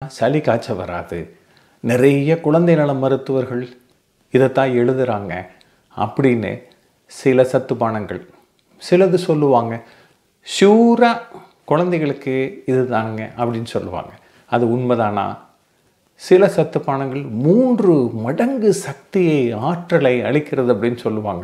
சளி காய்ச்ச வராது நிறைய குழந்தை நல மருத்துவர்கள் இதைத்தான் எழுதுகிறாங்க அப்படின்னு சில சத்துப்பானங்கள் சிலது சொல்லுவாங்க ஷூராக குழந்தைகளுக்கு இதுதானுங்க அப்படின்னு சொல்லுவாங்க அது உண்மைதானா சில சத்துப்பானங்கள் மூன்று மடங்கு சக்தியை ஆற்றலை அளிக்கிறது அப்படின்னு சொல்லுவாங்க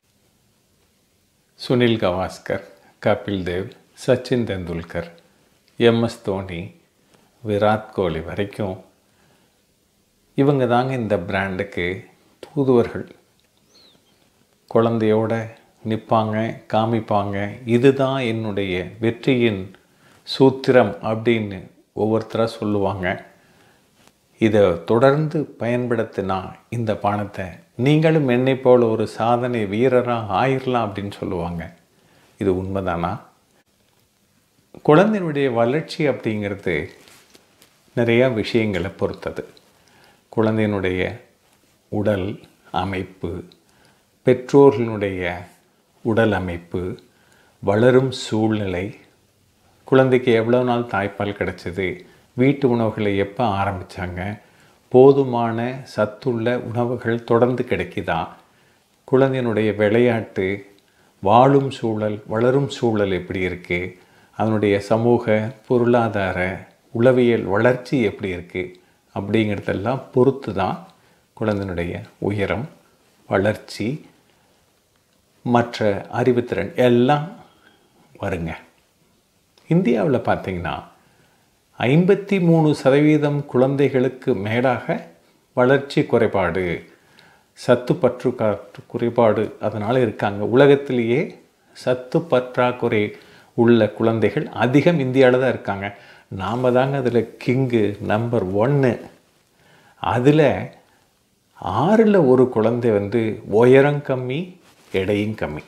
சுனில் கவாஸ்கர் கபில் தேவ் சச்சின் தெண்டுல்கர் எம்எஸ் தோனி விராட் கோலி வரைக்கும் இவங்க தாங்க இந்த பிராண்டுக்கு தூதுவர்கள் குழந்தையோட நிற்பாங்க காமிப்பாங்க இதுதான் என்னுடைய வெற்றியின் சூத்திரம் அப்படின்னு ஒவ்வொருத்தராக சொல்லுவாங்க இதை தொடர்ந்து பயன்படுத்தினா இந்த பணத்தை நீங்களும் என்னை போல் ஒரு சாதனை வீரராக ஆயிரலாம் அப்படின்னு சொல்லுவாங்க இது உண்மைதானா குழந்தையினுடைய வளர்ச்சி அப்படிங்கிறது நிறையா விஷயங்களை பொறுத்தது குழந்தையினுடைய உடல் அமைப்பு பெற்றோர்களுடைய உடல் அமைப்பு வளரும் சூழ்நிலை குழந்தைக்கு எவ்வளோ நாள் தாய்ப்பால் கிடச்சிது வீட்டு உணவுகளை எப்போ ஆரம்பித்தாங்க போதுமான சத்துள்ள உணவுகள் தொடர்ந்து கிடைக்குதா குழந்தையினுடைய விளையாட்டு வாழும் சூழல் வளரும் சூழல் எப்படி இருக்குது அதனுடைய சமூக பொருளாதார உளவியல் வளர்ச்சி எப்படி இருக்குது அப்படிங்கிறதெல்லாம் பொறுத்து தான் குழந்தையினுடைய உயரம் வளர்ச்சி மற்ற அறிவுத்திறன் எல்லாம் வருங்க இந்தியாவில் பார்த்தீங்கன்னா ஐம்பத்தி மூணு சதவீதம் குழந்தைகளுக்கு மேலாக வளர்ச்சி குறைபாடு சத்து பற்று குறைபாடு அதனால் இருக்காங்க உலகத்திலேயே சத்து பற்றாக்குறை உள்ள குழந்தைகள் அதிகம் இந்தியாவில் தான் இருக்காங்க நாம் தாங்க அதில் கிங்கு நம்பர் ஒன்று அதில் ஆறில் ஒரு குழந்தை வந்து உயரம் கம்மி எடையும் கம்மி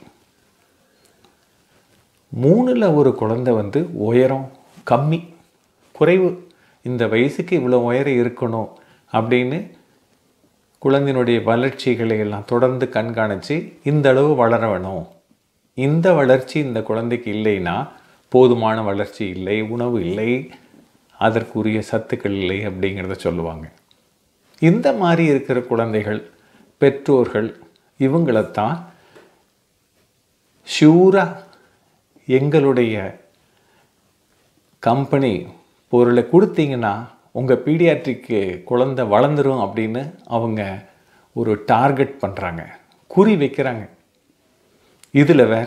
மூணில் ஒரு குழந்தை வந்து உயரம் கம்மி குறைவு இந்த வயசுக்கு இவ்வளோ உயரம் இருக்கணும் அப்படின்னு குழந்தையினுடைய வளர்ச்சிகளை எல்லாம் தொடர்ந்து கண்காணித்து இந்த அளவு வளர வேணும் இந்த வளர்ச்சி இந்த குழந்தைக்கு இல்லைன்னா போதுமான வளர்ச்சி இல்லை உணவு இல்லை அதற்குரிய சத்துக்கள் இல்லை அப்படிங்கிறத சொல்லுவாங்க இந்த மாதிரி இருக்கிற குழந்தைகள் பெற்றோர்கள் இவங்களைத்தான் ஷூராக எங்களுடைய கம்பெனி பொருளை கொடுத்தீங்கன்னா உங்கள் பீடியாட்ரிக்கு குழந்தை வளர்ந்துரும் அப்படின்னு அவங்க ஒரு டார்கெட் பண்ணுறாங்க குறி வைக்கிறாங்க இதில் வேற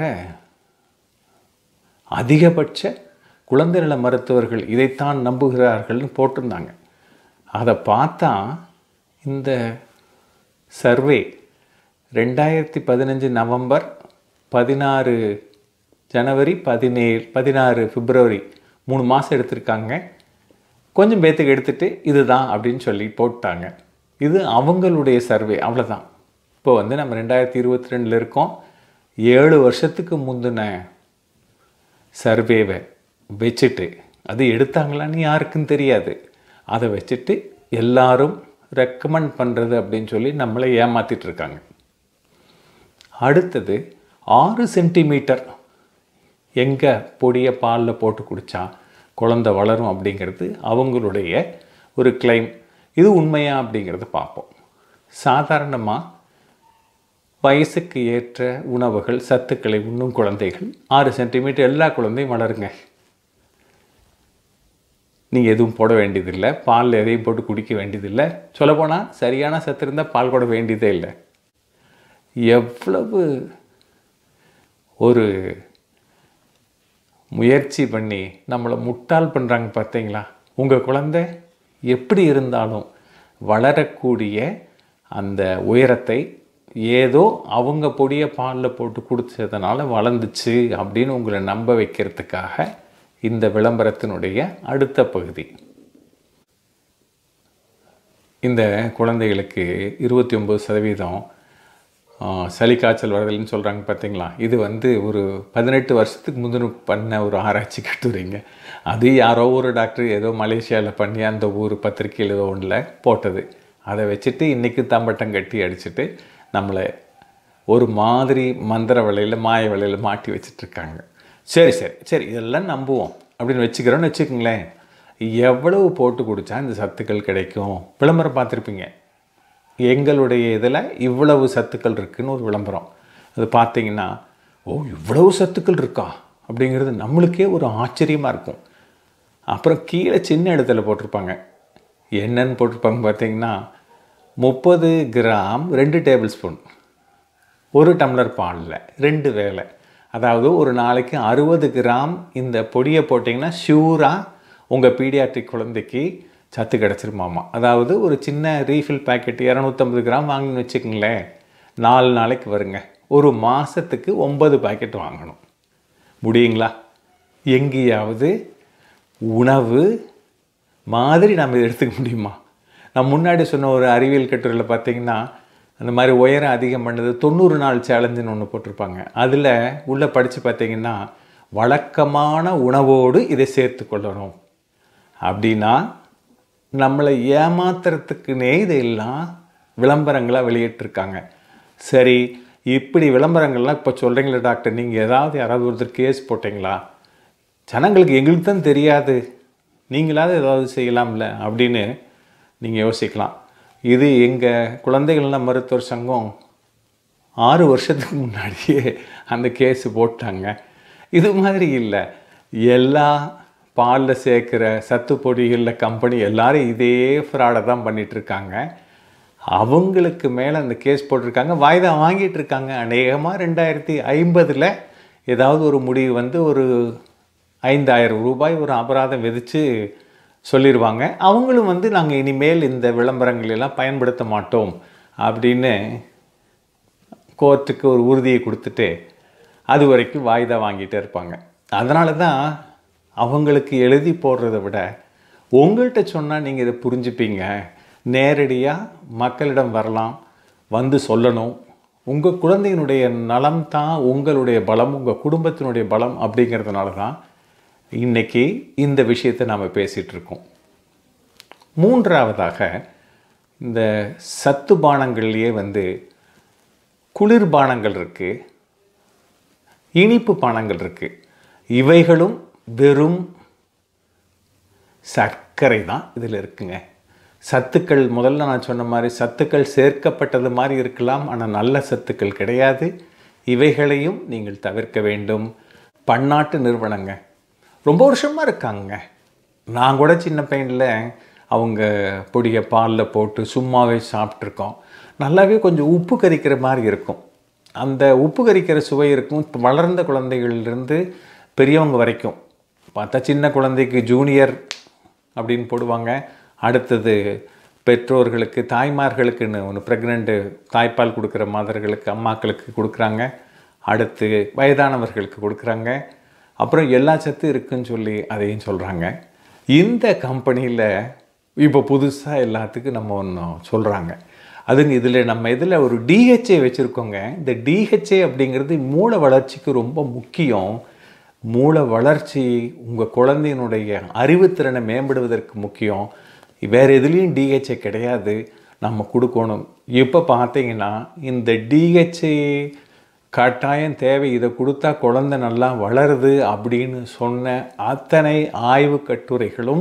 அதிகபட்ச குழந்தை நல மருத்துவர்கள் இதைத்தான் நம்புகிறார்கள்னு போட்டிருந்தாங்க அதை பார்த்தா இந்த சர்வே ரெண்டாயிரத்தி பதினஞ்சு நவம்பர் பதினாறு ஜனவரி பதினேழு பதினாறு பிப்ரவரி மூணு மாதம் எடுத்திருக்காங்க கொஞ்சம் பேத்துக்கு எடுத்துகிட்டு இதுதான் அப்படின்னு சொல்லி போட்டாங்க இது அவங்களுடைய சர்வே அவ்வளோதான் இப்போ வந்து நம்ம ரெண்டாயிரத்தி இருபத்தி ரெண்டில் இருக்கோம் ஏழு வருஷத்துக்கு முந்தின சர்வேவை வச்சுட்டு அது எடுத்தாங்களான்னு யாருக்கும் தெரியாது அதை வச்சுட்டு எல்லாரும் ரெக்கமெண்ட் பண்ணுறது அப்படின்னு சொல்லி நம்மளை ஏமாற்றிட்டு இருக்காங்க அடுத்தது ஆறு சென்டிமீட்டர் எங்கே பொடியை பாலில் போட்டு குடித்தா குழந்தை வளரும் அப்படிங்கிறது அவங்களுடைய ஒரு கிளைம் இது உண்மையா அப்படிங்கிறத பார்ப்போம் சாதாரணமாக வயசுக்கு ஏற்ற உணவுகள் சத்துக்களை உண்ணும் குழந்தைகள் ஆறு சென்டிமீட்டர் எல்லா குழந்தையும் வளருங்க நீங்கள் எதுவும் போட வேண்டியதில்லை பால் எதையும் போட்டு குடிக்க வேண்டியதில்லை சொல்லப்போனால் சரியான சத்து இருந்தால் பால் போட வேண்டியதே இல்லை எவ்வளவு ஒரு முயற்சி பண்ணி நம்மளை முட்டாள் பண்ணுறாங்க பார்த்தீங்களா உங்கள் குழந்தை எப்படி இருந்தாலும் வளரக்கூடிய அந்த உயரத்தை ஏதோ அவங்க பொடிய பாலில் போட்டு குடித்ததுனால வளர்ந்துச்சு அப்படின்னு உங்களை நம்ப வைக்கிறதுக்காக இந்த விளம்பரத்தினுடைய அடுத்த பகுதி இந்த குழந்தைகளுக்கு இருபத்தி ஒம்பது சதவீதம் சளி காய்ச்சல் வருதல்னு சொல்கிறாங்க பார்த்தீங்களா இது வந்து ஒரு பதினெட்டு வருஷத்துக்கு முந்தின பண்ண ஒரு ஆராய்ச்சி கட்டுரைங்க அது யாரோ ஒரு டாக்டர் ஏதோ மலேசியாவில் பண்ணி அந்த ஊர் பத்திரிக்கையில் ஏதோ ஒன்றில் போட்டது அதை வச்சுட்டு இன்றைக்கி தம்பட்டம் கட்டி அடிச்சுட்டு நம்மளை ஒரு மாதிரி மந்திர வலையில் மாய வலையில் மாட்டி வச்சிட்ருக்காங்க சரி சரி சரி இதெல்லாம் நம்புவோம் அப்படின்னு வச்சுக்கிறோன்னு வச்சுக்கோங்களேன் எவ்வளவு போட்டு குடித்தா இந்த சத்துக்கள் கிடைக்கும் விளம்பரம் பார்த்துருப்பீங்க எங்களுடைய இதில் இவ்வளவு சத்துக்கள் இருக்குன்னு ஒரு விளம்பரம் அது பார்த்தீங்கன்னா ஓ இவ்வளவு சத்துக்கள் இருக்கா அப்படிங்கிறது நம்மளுக்கே ஒரு ஆச்சரியமாக இருக்கும் அப்புறம் கீழே சின்ன இடத்துல போட்டிருப்பாங்க என்னன்னு போட்டிருப்பாங்க பார்த்தீங்கன்னா முப்பது கிராம் ரெண்டு டேபிள் ஸ்பூன் ஒரு டம்ளர் பாலில் ரெண்டு வேலை அதாவது ஒரு நாளைக்கு அறுபது கிராம் இந்த பொடியை போட்டிங்கன்னா ஷூராக உங்கள் பீடியாட்ரிக் குழந்தைக்கு சத்து கிடச்சிருமாமா அதாவது ஒரு சின்ன ரீஃபில் பேக்கெட் இரநூத்தம்பது கிராம் வாங்கின்னு வச்சுக்கோங்களேன் நாலு நாளைக்கு வருங்க ஒரு மாதத்துக்கு ஒன்பது பாக்கெட் வாங்கணும் முடியுங்களா எங்கேயாவது உணவு மாதிரி நம்ம இதை எடுத்துக்க முடியுமா நான் முன்னாடி சொன்ன ஒரு அறிவியல் கட்டுரையில் பார்த்தீங்கன்னா அந்த மாதிரி உயரம் அதிகம் பண்ணது தொண்ணூறு நாள் சேலஞ்சுன்னு ஒன்று போட்டிருப்பாங்க அதில் உள்ளே படித்து பார்த்தீங்கன்னா வழக்கமான உணவோடு இதை சேர்த்து கொள்ளணும் அப்படின்னா நம்மளை ஏமாத்துறதுக்குனே இதெல்லாம் விளம்பரங்களாக வெளியிட்டிருக்காங்க சரி இப்படி விளம்பரங்கள்லாம் இப்போ சொல்கிறீங்களே டாக்டர் நீங்கள் ஏதாவது யாராவது ஒருத்தர் கேஸ் போட்டிங்களா ஜனங்களுக்கு எங்களுக்கு தான் தெரியாது நீங்களாவது ஏதாவது செய்யலாம்ல அப்படின்னு நீங்கள் யோசிக்கலாம் இது எங்கள் குழந்தைகள் மருத்துவர் சங்கம் ஆறு வருஷத்துக்கு முன்னாடியே அந்த கேஸ் போட்டாங்க இது மாதிரி இல்லை எல்லா பாலில் சேர்க்குற சத்து பொடிகளில் கம்பெனி எல்லாரும் இதே ஃப்ராடை தான் பண்ணிகிட்ருக்காங்க அவங்களுக்கு மேலே அந்த கேஸ் போட்டிருக்காங்க வாய்தா வாங்கிட்டு இருக்காங்க அநேகமாக ரெண்டாயிரத்தி ஐம்பதில் ஏதாவது ஒரு முடிவு வந்து ஒரு ஐந்தாயிரம் ரூபாய் ஒரு அபராதம் விதித்து சொல்லிடுவாங்க அவங்களும் வந்து நாங்கள் இனிமேல் இந்த விளம்பரங்கள் எல்லாம் பயன்படுத்த மாட்டோம் அப்படின்னு கோர்ட்டுக்கு ஒரு உறுதியை கொடுத்துட்டு அது வரைக்கும் வாய்தா வாங்கிட்டே இருப்பாங்க அதனால தான் அவங்களுக்கு எழுதி போடுறத விட உங்கள்கிட்ட சொன்னால் நீங்கள் இதை புரிஞ்சுப்பீங்க நேரடியாக மக்களிடம் வரலாம் வந்து சொல்லணும் உங்கள் குழந்தையினுடைய நலம் தான் உங்களுடைய பலம் உங்கள் குடும்பத்தினுடைய பலம் அப்படிங்கிறதுனால தான் இன்னைக்கு இந்த விஷயத்தை நாம் பேசிகிட்டு இருக்கோம் மூன்றாவதாக இந்த சத்து பானங்கள்லேயே வந்து குளிர்பானங்கள் இருக்குது இனிப்பு பானங்கள் இருக்குது இவைகளும் வெறும் சர்க்கரை தான் இதில் இருக்குங்க சத்துக்கள் முதல்ல நான் சொன்ன மாதிரி சத்துக்கள் சேர்க்கப்பட்டது மாதிரி இருக்கலாம் ஆனால் நல்ல சத்துக்கள் கிடையாது இவைகளையும் நீங்கள் தவிர்க்க வேண்டும் பன்னாட்டு நிறுவனங்க ரொம்ப வருஷமாக இருக்காங்க நான் கூட சின்ன பையனில் அவங்க பொடியை பாலில் போட்டு சும்மாவே சாப்பிட்ருக்கோம் நல்லாவே கொஞ்சம் உப்பு கரிக்கிற மாதிரி இருக்கும் அந்த உப்பு கரிக்கிற சுவை இருக்கும் இப்போ வளர்ந்த குழந்தைகள்லேருந்து பெரியவங்க வரைக்கும் பார்த்தா சின்ன குழந்தைக்கு ஜூனியர் அப்படின்னு போடுவாங்க அடுத்தது பெற்றோர்களுக்கு தாய்மார்களுக்குன்னு ஒன்று ப்ரெக்னெண்ட்டு தாய்ப்பால் கொடுக்குற மாதர்களுக்கு அம்மாக்களுக்கு கொடுக்குறாங்க அடுத்து வயதானவர்களுக்கு கொடுக்குறாங்க அப்புறம் எல்லா சத்து இருக்குன்னு சொல்லி அதையும் சொல்கிறாங்க இந்த கம்பெனியில் இப்போ புதுசாக எல்லாத்துக்கும் நம்ம ஒன்று சொல்கிறாங்க அதுங்க இதில் நம்ம இதில் ஒரு டிஹெச்ஏ வச்சுருக்கோங்க இந்த டிஹெச்ஏ அப்படிங்கிறது மூளை வளர்ச்சிக்கு ரொம்ப முக்கியம் மூளை வளர்ச்சி உங்கள் குழந்தையினுடைய அறிவுத்திறனை மேம்படுவதற்கு முக்கியம் வேறு எதுலேயும் டிஹெச்ஏ கிடையாது நம்ம கொடுக்கணும் இப்போ பார்த்தீங்கன்னா இந்த டிஹெச்ஏ கட்டாயம் தேவை இதை கொடுத்தா குழந்தை நல்லா வளருது அப்படின்னு சொன்ன அத்தனை ஆய்வு கட்டுரைகளும்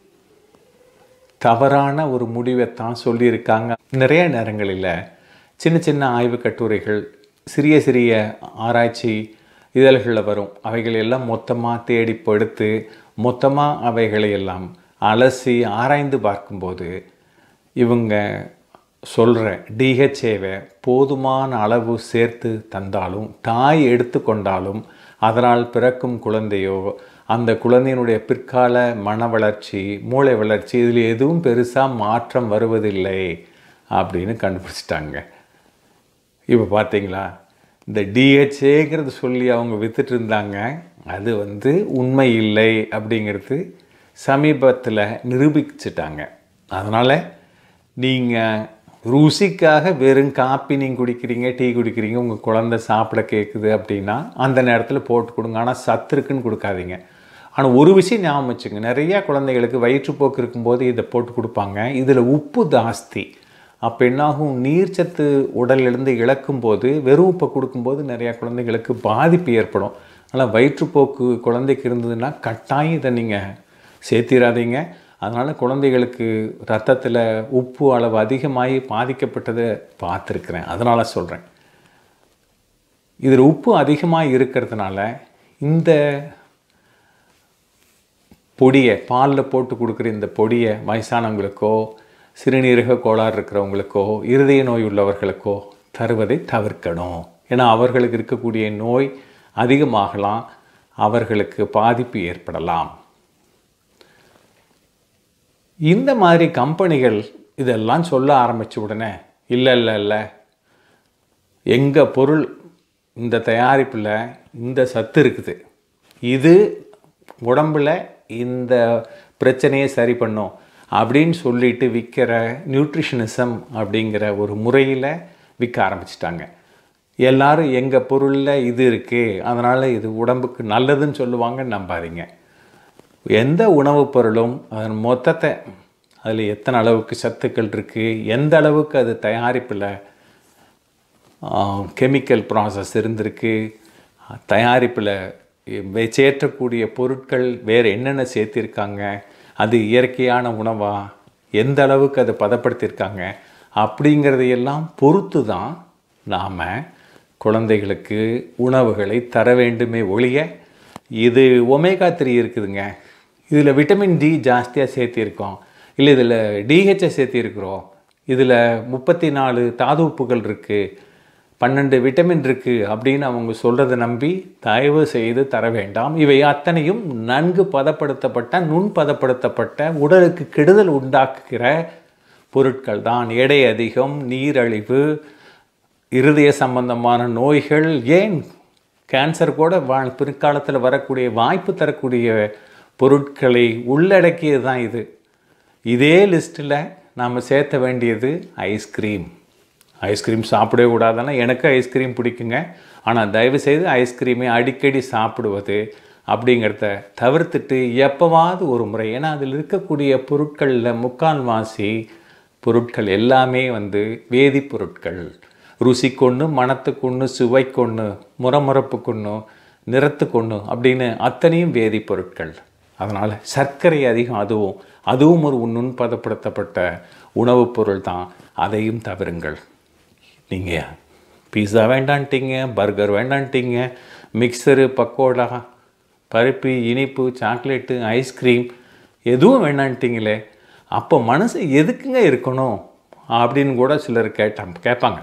தவறான ஒரு முடிவைத்தான் சொல்லியிருக்காங்க நிறைய நேரங்களில் சின்ன சின்ன ஆய்வு கட்டுரைகள் சிறிய சிறிய ஆராய்ச்சி இதழ்களில் வரும் அவைகள் எல்லாம் மொத்தமாக தேடி படுத்து மொத்தமாக அவைகளை எல்லாம் அலசி ஆராய்ந்து பார்க்கும்போது இவங்க சொல்கிற டிஹெச்ஏவை போதுமான அளவு சேர்த்து தந்தாலும் தாய் எடுத்துக்கொண்டாலும் அதனால் பிறக்கும் குழந்தையோ அந்த குழந்தையினுடைய பிற்கால மன வளர்ச்சி மூளை வளர்ச்சி இதில் எதுவும் பெருசாக மாற்றம் வருவதில்லை அப்படின்னு கண்டுபிடிச்சிட்டாங்க இப்போ பார்த்தீங்களா இந்த டிஹெச்ஏங்கிறது சொல்லி அவங்க வித்துட்டு இருந்தாங்க அது வந்து உண்மை இல்லை அப்படிங்கிறது சமீபத்தில் நிரூபிச்சிட்டாங்க அதனால் நீங்கள் ருசிக்காக வெறும் காப்பி நீங்கள் குடிக்கிறீங்க டீ குடிக்கிறீங்க உங்கள் குழந்தை சாப்பிட கேட்குது அப்படின்னா அந்த நேரத்தில் போட்டு கொடுங்க ஆனால் சத்து இருக்குன்னு கொடுக்காதீங்க ஆனால் ஒரு விஷயம் ஞாபகம் வச்சுங்க நிறையா குழந்தைகளுக்கு வயிற்றுப்போக்கு இருக்கும்போது இதை போட்டு கொடுப்பாங்க இதில் உப்பு ஜாஸ்தி அப்போ என்னாகும் நீர்ச்சத்து உடலிலிருந்து இழக்கும் போது வெறும் உப்பை கொடுக்கும்போது நிறையா குழந்தைகளுக்கு பாதிப்பு ஏற்படும் அதனால் வயிற்றுப்போக்கு குழந்தைக்கு இருந்ததுன்னா கட்டாயம் இதை நீங்கள் சேர்த்திராதீங்க அதனால் குழந்தைகளுக்கு ரத்தத்தில் உப்பு அளவு அதிகமாகி பாதிக்கப்பட்டதை பார்த்துருக்குறேன் அதனால் சொல்கிறேன் இதில் உப்பு அதிகமாக இருக்கிறதுனால இந்த பொடியை பாலில் போட்டு கொடுக்குற இந்த பொடியை வயசானவங்களுக்கோ சிறுநீரக கோளாறு இருக்கிறவங்களுக்கோ இருதய நோய் உள்ளவர்களுக்கோ தருவதை தவிர்க்கணும் ஏன்னா அவர்களுக்கு இருக்கக்கூடிய நோய் அதிகமாகலாம் அவர்களுக்கு பாதிப்பு ஏற்படலாம் இந்த மாதிரி கம்பெனிகள் இதெல்லாம் சொல்ல ஆரம்பித்த உடனே இல்லை இல்லை இல்லை எங்கள் பொருள் இந்த தயாரிப்பில் இந்த சத்து இருக்குது இது உடம்பில் இந்த பிரச்சனையை சரி பண்ணும் அப்படின்னு சொல்லிட்டு விற்கிற நியூட்ரிஷனிசம் அப்படிங்கிற ஒரு முறையில் விற்க ஆரம்பிச்சிட்டாங்க எல்லாரும் எங்கள் பொருளில் இது இருக்குது அதனால் இது உடம்புக்கு நல்லதுன்னு சொல்லுவாங்க நம்பாதீங்க எந்த உணவுப் பொருளும் அதன் மொத்தத்தை அதில் எத்தனை அளவுக்கு சத்துக்கள் இருக்குது எந்த அளவுக்கு அது தயாரிப்பில் கெமிக்கல் ப்ராசஸ் இருந்திருக்கு தயாரிப்பில் சேர்த்தக்கூடிய பொருட்கள் வேறு என்னென்ன சேர்த்திருக்காங்க அது இயற்கையான உணவா எந்த அளவுக்கு அதை பதப்படுத்தியிருக்காங்க அப்படிங்கிறதையெல்லாம் பொறுத்து தான் நாம் குழந்தைகளுக்கு உணவுகளை தர வேண்டுமே ஒழிய இது ஒமேகா த்ரீ இருக்குதுங்க இதில் விட்டமின் டி ஜாஸ்தியாக சேர்த்திருக்கோம் இல்லை இதில் டிஹெச்ஐ சேர்த்திருக்கிறோம் இதில் முப்பத்தி நாலு தாது உப்புகள் இருக்குது பன்னெண்டு விட்டமின் இருக்குது அப்படின்னு அவங்க சொல்கிறத நம்பி தயவு செய்து தர வேண்டாம் இவை அத்தனையும் நன்கு பதப்படுத்தப்பட்ட நுண் பதப்படுத்தப்பட்ட உடலுக்கு கெடுதல் உண்டாக்குகிற பொருட்கள் தான் எடை அதிகம் நீரழிவு இருதய சம்பந்தமான நோய்கள் ஏன் கேன்சர் கூட வா பிற்காலத்தில் வரக்கூடிய வாய்ப்பு தரக்கூடிய பொருட்களை உள்ளடக்கியது தான் இது இதே லிஸ்ட்டில் நாம் சேர்த்த வேண்டியது ஐஸ்கிரீம் ஐஸ்கிரீம் சாப்பிடவே கூடாதுன்னா எனக்கு ஐஸ்கிரீம் பிடிக்குங்க ஆனால் தயவுசெய்து ஐஸ்கிரீமை அடிக்கடி சாப்பிடுவது அப்படிங்கிறத தவிர்த்துட்டு எப்போவாவது ஒரு முறை ஏன்னா அதில் இருக்கக்கூடிய பொருட்களில் முக்கால்வாசி பொருட்கள் எல்லாமே வந்து வேதிப்பொருட்கள் ருசிக்கொன்று மணத்துக்கொன்று சுவைக்கொன்று முறமுறப்புக்கொன்று நிறத்துக்கொன்று அப்படின்னு அத்தனையும் வேதிப்பொருட்கள் அதனால் சர்க்கரை அதிகம் அதுவும் அதுவும் ஒரு நுண்பதப்படுத்தப்பட்ட உணவுப் பொருள் தான் அதையும் தவிருங்கள் நீங்கள் பீஸா வேண்டான்ட்டீங்க பர்கர் வேண்டான்ட்டீங்க மிக்சரு பக்கோடா பருப்பு இனிப்பு சாக்லேட்டு ஐஸ்கிரீம் எதுவும் வேண்டான்ட்டிங்களே அப்போ மனசு எதுக்குங்க இருக்கணும் அப்படின்னு கூட சிலர் கேட்டாங்க கேட்பாங்க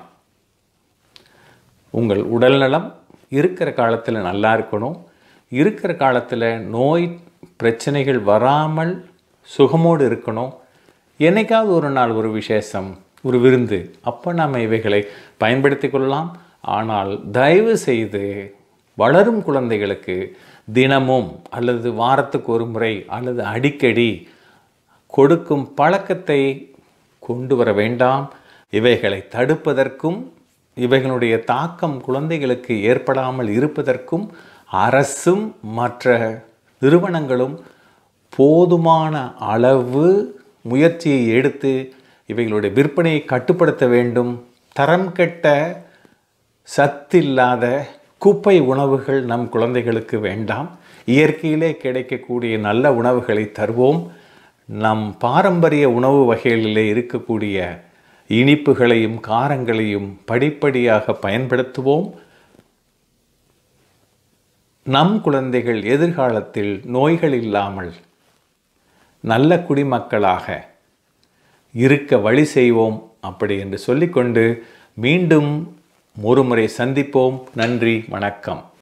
உங்கள் உடல்நலம் இருக்கிற காலத்தில் நல்லா இருக்கணும் இருக்கிற காலத்தில் நோய் பிரச்சனைகள் வராமல் சுகமோடு இருக்கணும் என்னைக்காவது ஒரு நாள் ஒரு விசேஷம் ஒரு விருந்து அப்போ நாம் இவைகளை பயன்படுத்தி கொள்ளலாம் ஆனால் தயவு செய்து வளரும் குழந்தைகளுக்கு தினமும் அல்லது வாரத்துக்கு ஒரு முறை அல்லது அடிக்கடி கொடுக்கும் பழக்கத்தை கொண்டு வர வேண்டாம் இவைகளை தடுப்பதற்கும் இவைகளுடைய தாக்கம் குழந்தைகளுக்கு ஏற்படாமல் இருப்பதற்கும் அரசும் மற்ற நிறுவனங்களும் போதுமான அளவு முயற்சியை எடுத்து இவைகளுடைய விற்பனையை கட்டுப்படுத்த வேண்டும் தரம் கெட்ட சத்தில்லாத குப்பை உணவுகள் நம் குழந்தைகளுக்கு வேண்டாம் இயற்கையிலே கிடைக்கக்கூடிய நல்ல உணவுகளை தருவோம் நம் பாரம்பரிய உணவு வகைகளிலே இருக்கக்கூடிய இனிப்புகளையும் காரங்களையும் படிப்படியாக பயன்படுத்துவோம் நம் குழந்தைகள் எதிர்காலத்தில் நோய்கள் இல்லாமல் நல்ல குடிமக்களாக இருக்க வழி செய்வோம் அப்படி என்று சொல்லிக்கொண்டு மீண்டும் ஒருமுறை சந்திப்போம் நன்றி வணக்கம்